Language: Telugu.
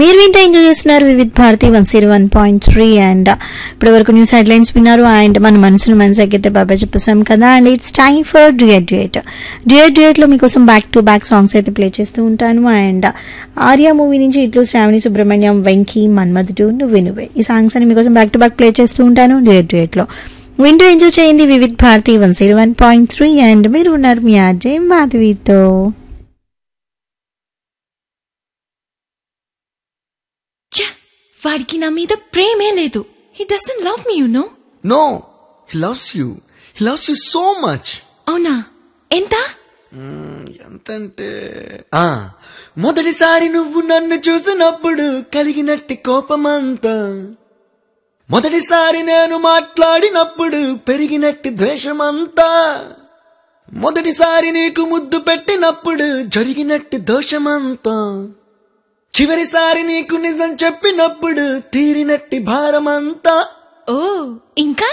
మీరు వింటే ఎంజాయ్ చేస్తున్నారు Vividh Bharati one zero one point three and ఇప్పటి వరకు న్యూస్ హెడ్లైన్స్ విన్నారు అండ్ మన మనసును మనసెక్కితే బాబా చెప్పేసాం కదా and it's time for duet duet duet డ్యూయట్లో మీకోసం బ్యాక్ టు బ్యాక్ సాంగ్స్ అయితే ప్లే చేస్తూ ఉంటాను అండ్ ఆర్య మూవీ నుంచి ఇట్లు శ్రావణి సుబ్రహ్మణ్యం వెంకీ మన్మధుడు నువ్వే నువ్వే ఈ సాంగ్స్ అని మీకోసం బ్యాక్ టు బ్యాక్ ప్లే చేస్తూ ఉంటాను డ్యూయట్ డ్యూయట్లో వింటూ ఎంజాయ్ చేయండి Vividh Bharati one zero one point three and మీరు ఉన్నారు మీ అజయ్ మాధవితో ఛ! వాడికి నా మీద ప్రేమే లేదు he doesn't love me you know No, he loves you. He loves you so much. అవునా ఎంత ఎంతంటే ఆ మొదటిసారి నువ్వు నన్ను చూసినప్పుడు కలిగినట్టి కోపమంతా మొదటిసారి నేను మాట్లాడినప్పుడు పెరిగినట్టి ద్వేషమంతా మొదటిసారి నీకు ముద్దు పెట్టినప్పుడు జరిగినట్టి దోషమంతా చివరిసారి నీకు నిజం చెప్పినప్పుడు తీరినట్టి భారమంతా ఓ ఇంకా